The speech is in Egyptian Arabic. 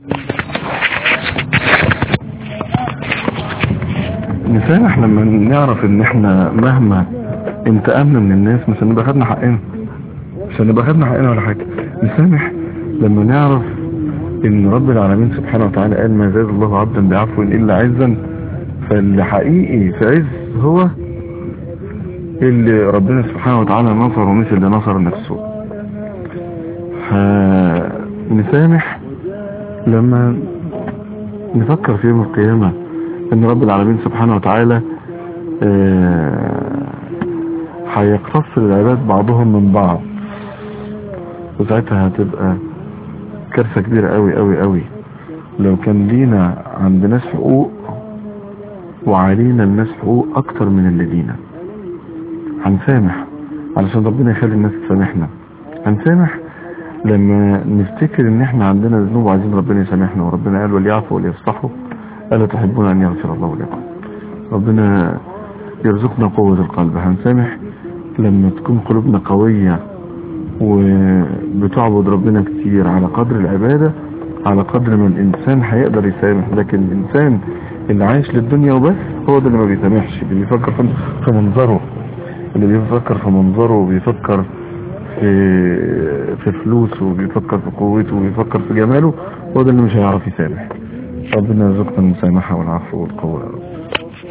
نسامح لما نعرف ان احنا مهما انتقمنا من الناس مش هنبقى خدنا حقنا مش هنبقى خدنا حقنا ولا حاجة نسامح لما نعرف ان رب العالمين سبحانه وتعالى قال ما زاد الله عبدا بعفو الا عزا فاللي حقيقي في عز هو اللي ربنا سبحانه وتعالى نصر ومش اللي نصر نفسه فنسامح لما نفكر في يوم القيامة ان رب العالمين سبحانه وتعالى هيقتص العباد بعضهم من بعض وساعتها هتبقى كارثة كبيرة قوي قوي قوي لو كان لينا عند ناس حقوق وعلينا الناس حقوق اكتر من اللي لينا هنسامح علشان ربنا يخلي الناس تسامحنا هنسامح لما نفتكر ان احنا عندنا ذنوب وعايزين ربنا يسامحنا وربنا قال وليعفوا وليصفحوا ألا تحبون أن يغفر الله لكم ربنا يرزقنا قوة القلب هنسامح لما تكون قلوبنا قوية وبتعبد ربنا كتير على قدر العبادة على قدر ما الإنسان هيقدر يسامح لكن الإنسان اللي عايش للدنيا وبس هو ده اللي ما بيسامحش اللي بيفكر في منظره اللي بيفكر في منظره وبيفكر في في فلوسه وبيفكر في قوته وبيفكر في جماله هو ده اللي مش هيعرف يسامح ربنا يرزقنا المسامحة والعفو والقوة